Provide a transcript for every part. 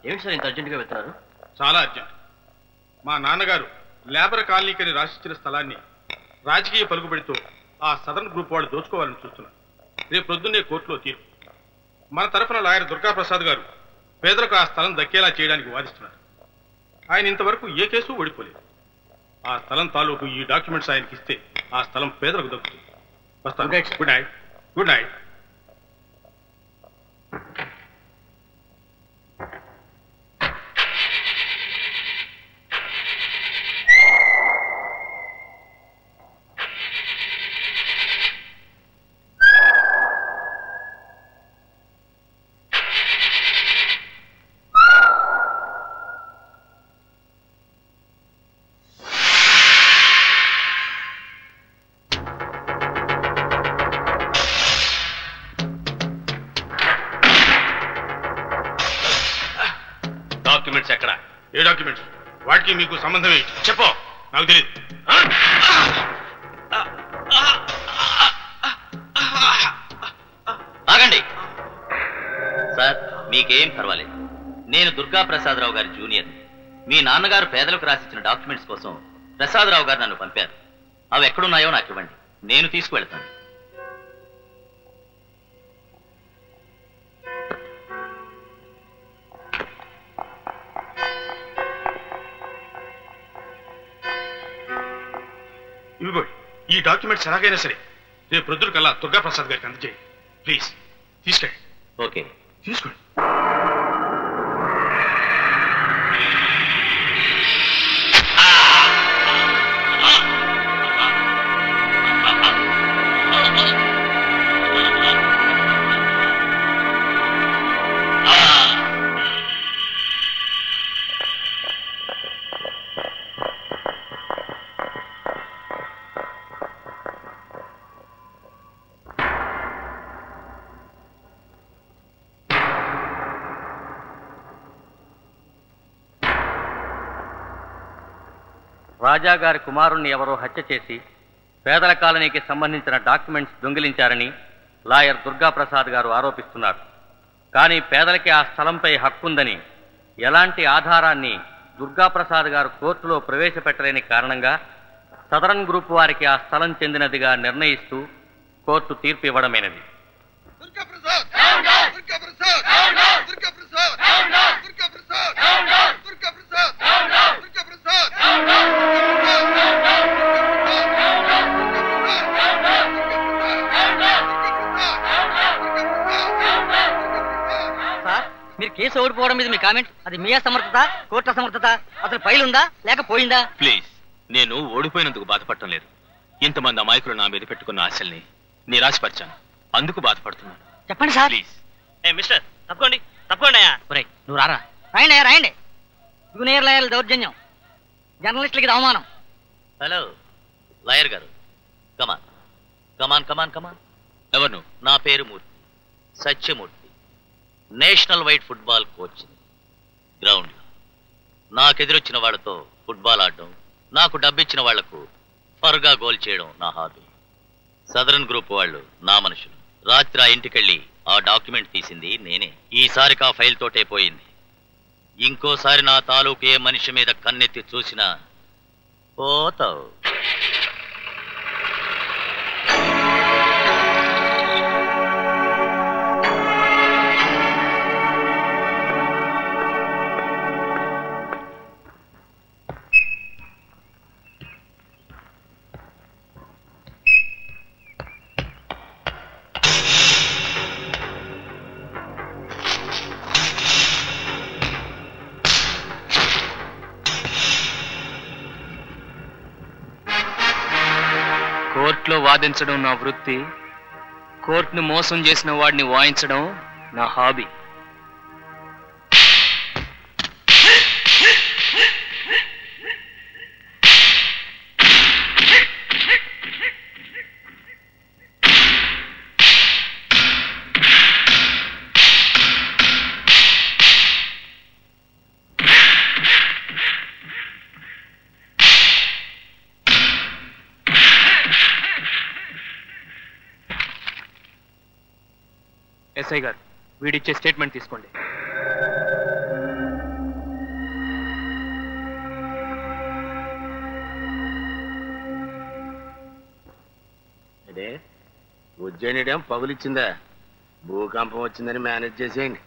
ఏమిటి సార్ ఇంత అర్జెంటుగా వెళ్తున్నారు చాలా అర్జెంట్ మా నాన్నగారు లేబర్ కాలనీకని రాసిచ్చిన స్థలాన్ని రాజకీయ పలుకుబడితో ఆ సదరన్ గ్రూప్ వాళ్ళు దోచుకోవాలని చూస్తున్నారు రేపు ప్రొద్దున్నే కోర్టులో తీర్పు మన తరఫున లాయర్ దుర్గాప్రసాద్ గారు పేదలకు ఆ స్థలం దక్కేలా చేయడానికి వాదిస్తున్నారు ఆయన ఇంతవరకు ఏ కేసు ఓడిపోలేదు ఆ స్థలం తాలూకు ఈ డాక్యుమెంట్స్ ఆయనకి ఇస్తే ఆ స్థలం పేదలకు దక్కుతుంది వస్తాను good night good night documents ఎక్కడ ఏ డాక్యుమెంట్స్ వాటికి మీకు సంబంధం ఏంటి చెప్పు నాకు తెలియదు ఆగండి సార్ మీకేం పర్వాలేదు నేను దుర్గా ప్రసాదరావు గారి జూనియర్ మీ నాన్నగారు పేదలకు రాసిచ్చిన డాక్యుమెంట్స్ కోసం ప్రసాదరావు గారు నన్ను పంపారు అవి ఎక్కడున్నాయో నాకు ఇవ్వండి నేను తీసుకువెళ్తాను ఇవిగోండి ఈ డాక్యుమెంట్స్ ఎలాగైనా సరే రేపు ప్రొద్దున కల్లా దుర్గా ప్రసాద్ గారికి అందజేయండి ప్లీజ్ తీసుకెళ్ళండి ఓకే తీసుకోండి రాజా గారి కుమారుణ్ణి ఎవరో హత్య చేసి పేదల కాలనీకి సంబంధించిన డాక్యుమెంట్స్ దొంగిలించారని లాయర్ దుర్గాప్రసాద్ గారు ఆరోపిస్తున్నారు కానీ పేదలకి ఆ స్థలంపై హక్కుందని ఎలాంటి ఆధారాన్ని దుర్గాప్రసాద్ గారు కోర్టులో ప్రవేశపెట్టలేని కారణంగా సదరన్ గ్రూప్ వారికి ఆ స్థలం చెందినదిగా నిర్ణయిస్తూ కోర్టు తీర్పు ఇవ్వడమైనది సార్ మీరు కేసు ఓడిపోవడం మీద మీ కామెంట్ అది మీ అసమర్థత కోర్టు అసమర్థత అసలు ఫైల్ ఉందా లేక పోయిందా ప్లీజ్ నేను ఓడిపోయినందుకు బాధపడటం లేదు ఇంతమంది అమాయకులు నా మీద పెట్టుకున్న ఆశల్ని నిరాశపరిచాను అందుకు బాధపడుతున్నాను చెప్పండి సార్ ప్లీజ్ ఏ మిస్టర్ తప్పకోండి తప్పకోండి అయ్యా ఒరేయ్ నువ్వు రారా రాయండి అయ్యా రాయండి జూనియర్ లాయర్ల దౌర్జన్యం జర్నలిస్టులకి ఇది అవమానం హలో లాయర్ గారు కమాన్ కమాన్ కమాన్ కమాన్ ఎవరు నువ్వు నా పేరు Murthy Satyamurthy national wide football coach గ్రౌండ్లో నాకెదురొచ్చిన వాళ్ళతో ఫుట్బాల్ ఆడడం నాకు డబ్బిచ్చిన వాళ్లకు ఫర్గా గోల్ చేయడం నా హాబీ సదరన్ గ్రూప్ వాళ్ళు నా మనుషులు రాత్రి ఆ ఇంటికెళ్ళి ఆ డాక్యుమెంట్ తీసింది నేనే ఈసారికి ఆ ఫైల్ తోటే పోయింది ఇంకోసారి నా తాలూకు ఏ మనిషి మీద కన్నెత్తి చూసినా పోతావు కోర్టులో వాదించడం నా వృత్తి కోర్టును మోసం చేసిన వాడిని వాయించడం నా హాబీ ఎస్ఐ గారు వీడిచ్చే స్టేట్మెంట్ తీసుకోండి ఉజ్జయినిడేం పగులిచ్చిందా భూకంపం వచ్చిందని మేనేజ్ చేసేయండి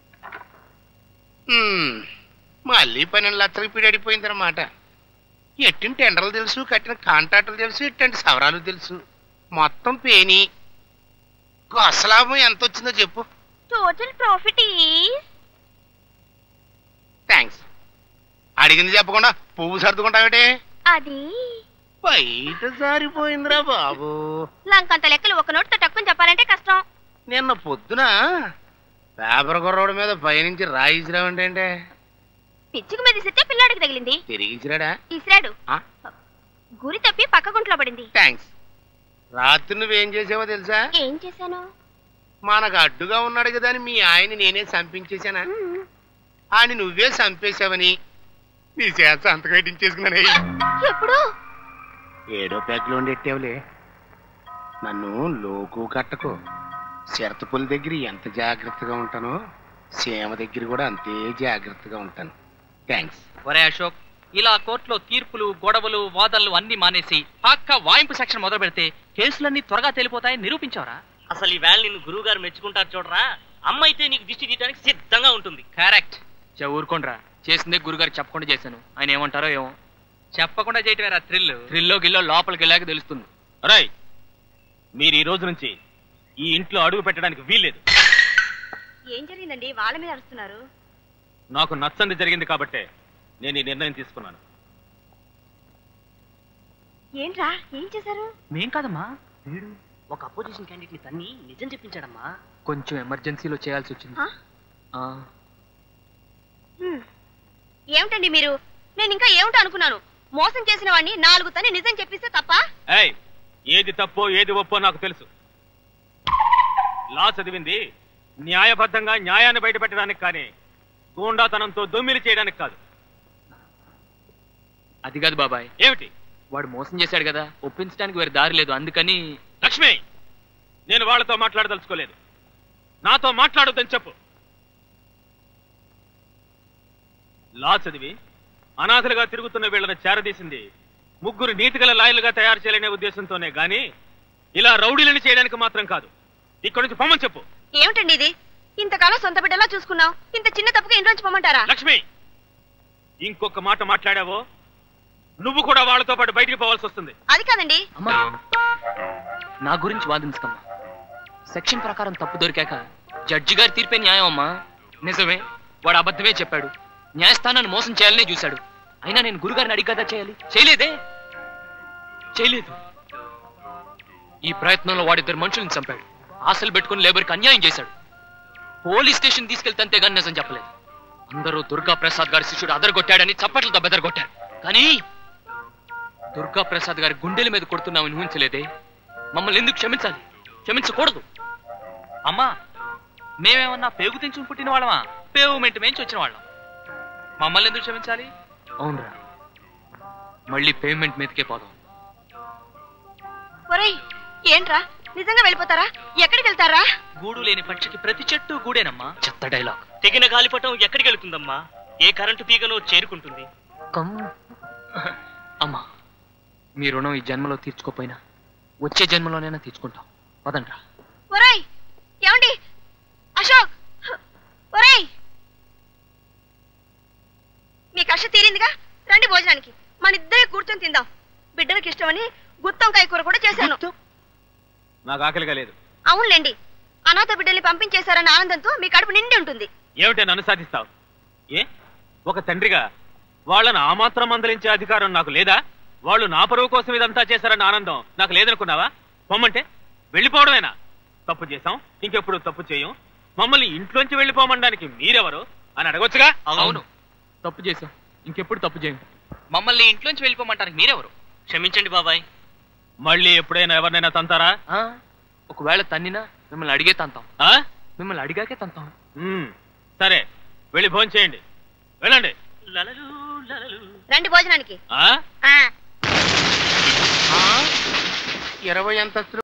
హ్మ్, మళ్ళీ పన్నెండు లక్షలకు పిడడిపోయిందన్నమాట ఎట్టిన టెండర్లు తెలుసు కట్టిన కాంట్రాక్టులు తెలుసు ఇట్టంటి సవరాలు తెలుసు మొత్తం పేని కొసలాభం ఎంత వచ్చిందో చెప్పు టోటల్ ప్రాఫిట్ ఈజ్ థ్యాంక్స్ అడిగింది చెప్పకుండా పువ్వు సర్దుకుంటావేటే అది బయట జారిపోయిందిరా బాబు లంకంత లెక్కలు ఒక నోటితో టక్కుని చెప్పాలంటే కష్టం నిన్న పొద్దున పేపర్ కుర్రోడు మీద పైనుంచి రాయిసిరావంటే అంటే పిచ్చుకు మీద ఇసిరితే పిల్లాడికి తగిలింది తిరిగి ఇచ్చిరాడా ఇసిరాడు ఆ? గురి తప్పి పక్క గుంట్లో పడింది థ్యాంక్స్ రాత్రి నువ్వేం చేసావో తెలుసా ఏం చేశాను మనకు అడ్డుగా ఉన్నాడు కదా అని మీ ఆయన నేనే చంపించేశానా మ్మ్. ఆయన నువ్వే చంపేశావని నీ చేత సంతకం ఇట్టించేసుకున్నానే ఎప్పుడు ఏడో ప్యాక్లో ఉండేట్టేవులే నన్ను లోకు కట్టకు చిరతపుల దగ్గర ఎంత జాగ్రత్తగా ఉంటానో సీమ దగ్గర కూడా అంతే జాగ్రత్తగా ఉంటాను థ్యాంక్స్ ఒరే అశోక్ ఇలా కోర్టులో తీర్పులు గొడవలు వాదనలు అన్ని మానేసి పక్క వాయింపు సెక్షన్ మొదలు పెడితే కేసులన్నీ త్వరగా తెలిపోతాయని నిరూపించావరా అసలు ఈ వేళ నిన్ను గురువు గారు మెచ్చుకుంటారు చూడరా అమ్మ అయితే నీకు దిష్టి తీయడానికి సిద్ధంగా ఉంటుంది కరెక్ట్ ఊరుకోండ్రా చేసిందే గురుగారు చెప్పకుండా చేశాను ఆయన ఏమంటారో ఏమో చెప్పకుండా చేయటమేరా థ్రిల్ థ్రిల్లో గిల్లో లోపలికి వెళ్ళాక తెలుస్తుంది రాయ్ మీరు ఈ రోజు నుంచి ఈ ఇంట్లో అడుగు పెట్టడానికి వీల్లేదు ఏం జరిగిందండి వాళ్ళ మీద అరుస్తున్నారు నాకు నచ్చంది జరిగింది కాబట్టే నేను ఈ నిర్ణయం తీసుకున్నాను ఏంట్రా ఏం చేశారు మేం కాదమ్మా వీడు ఒక అపోజిషన్ క్యాండిడేట్ ని తన్ని నిజం చెప్పించాడమ్మా కొంచెం ఎమర్జెన్సీలో చేయాల్సి వచ్చింది ఆ? ఆ, హ్మ్. ఏమిటండి మీరు నేను ఇంకా ఏమిటో అనుకున్నాను మోసం చేసిన వాడిని నాలుగు తని నిజం చెప్పిస్తే తప్ప ఏయ్ ఏది తప్పో ఏది ఒప్పో నాకు తెలుసు లా చదివింది న్యాయబద్ధంగా న్యాయాన్ని బయటపెట్టడానికి కానీ గూండాతనంతో దొమ్మిలి చేయడానికి కాదు అది కాదు బాబాయ్ ఏమిటి వాడు మోసం చేశాడు కదా ఒప్పించడానికి వేరే దారి లేదు అందుకని లక్ష్మి నేను వాళ్ళతో మాట్లాడదలుచుకోలేదు నాతో మాట్లాడొద్దని చెప్పు లా చదివి అనాథలుగా తిరుగుతున్న వీళ్ళని చేరదీసింది ముగ్గురు నీతిగల లాయలుగా తయారు చేయాలనే ఉద్దేశంతోనే గాని ఇలా రౌడీలను చేయడానికి మాత్రం కాదు ఇక్కడి నుంచి పొమ్మని చెప్పు ఏమిటండి ఇది ఇంతకాలం సొంత బిడ్డలా చూసుకున్నాం ఇంత చిన్న తప్పుగా ఇంట్లోంచి పొమ్మంటారా లక్ష్మి ఇంకొక మాట మాట్లాడావో నువ్వు కూడా వాళ్ళతో పాటు బయటికి పోవాల్సి వస్తుంది అది కాదండి అమ్మా నా గురించి వాదించకమ్మా సెక్షన్ ప్రకారం తప్పు దొరికాక జడ్జి గారి తీర్పే న్యాయం అమ్మా నిజమే వాడు అబద్ధమే చెప్పాడు న్యాయస్థానాన్ని మోసం చేయాలనే చూశాడు అయినా నేను గురుగారిని అడిగి కదా చేయాలి చేయలేదే చేయలేదు ఈ ప్రయత్నంలో వాడిద్దరు మనుషుల్ని చంపాడు ఆశలు పెట్టుకుని లేబర్కి అన్యాయం చేశాడు పోలీస్ స్టేషన్ తీసుకెళ్తే గాని నిజం చెప్పలేదు అందరూ దుర్గా ప్రసాద్ గారి శిష్యుడు అదరగొట్టాడని చప్పట్లతో బెదరగొట్టారు కానీ దుర్గా ప్రసాద్ గారి గుండెల మీద కొడుతున్నామని ఊహించలేదే మమ్మల్ని ఎందుకు క్షమించాలి క్షమించకూడదు అమ్మా మేమేమన్నా పేగు తెంచుకుని పుట్టిన వాళ్ళమా పేవుమెంట్ మేంచి వచ్చిన వాళ్ళం మమ్మల్ని ఎందుకు క్షమించాలి అవునరా మళ్ళీ పేమెంట్ మీదకే పోదాం ఒరేయ్ ఏంట్రా నిజంగా వెళ్ళిపోతారా ఎక్కడికి వెళ్తారా గూడు లేని పక్షికి ప్రతి చెట్టు గూడేనమ్మా చెత్త డైలాగ్ తెగిన గాలిపటం ఎక్కడికి వెళుతుందమ్మా ఏ కరెంటు తీగనో చేరుకుంటుంది కమ్ అమ్మా మీ రుణం ఈ జన్మలో తీర్చుకోపోయినా వచ్చే జన్మలోనైనా తీర్చుకుంటాం పదండ్రా ఒరేయ్ ఏమండి అశోక్ ఒరేయ్ మీ కష్ట తీరిందిగా రండి భోజనానికి మన ఇద్దరే కూర్చొని తిందాం బిడ్డలకు ఇష్టమని గుత్తొంకాయ కూర కూడా చేశాను నాకు ఆకలిగా లేదు అవునులేండి అనాథ బిడ్డల్ని పంపించేశారన్న ఆనందంతో మీ కడుపు నిండి ఉంటుంది ఏమిటే నన్ను సాధిస్తావు ఏ ఒక తండ్రిగా వాళ్ళని ఆ మాత్రం మందలించే అధికారం నాకు లేదా వాళ్ళు నా పరువు కోసం ఇదంతా చేశారన్న ఆనందం నాకు లేదనుకున్నావా పొమ్మంటే వెళ్ళిపోవడమేనా తప్పు చేశాం ఇంకెప్పుడు తప్పు చేయం మమ్మల్ని ఇంట్లోంచి వెళ్ళిపోమనడానికి మీరెవరు అని అడగొచ్చుగా అవును తప్పు చేశాం ఇంకెప్పుడు తప్పు చేయండి మమ్మల్ని ఇంట్లోంచి వెళ్ళిపోమంటానికి మీరెవరు క్షమించండి బాబాయ్ మళ్ళీ ఎప్పుడైనా ఎవరినైనా తంతారా ఆ? ఒకవేళ తన్నినా మిమ్మల్ని అడిగే తంతాం ఆ? మిమ్మల్ని అడిగాకే తంతాం ఉమ్, సరే వెళ్ళి భోజనం చేయండి వెళ్ళండి లలలు లలలు రండి భోజనానికి ఆ ఆ ఇరవై అంతస్తులు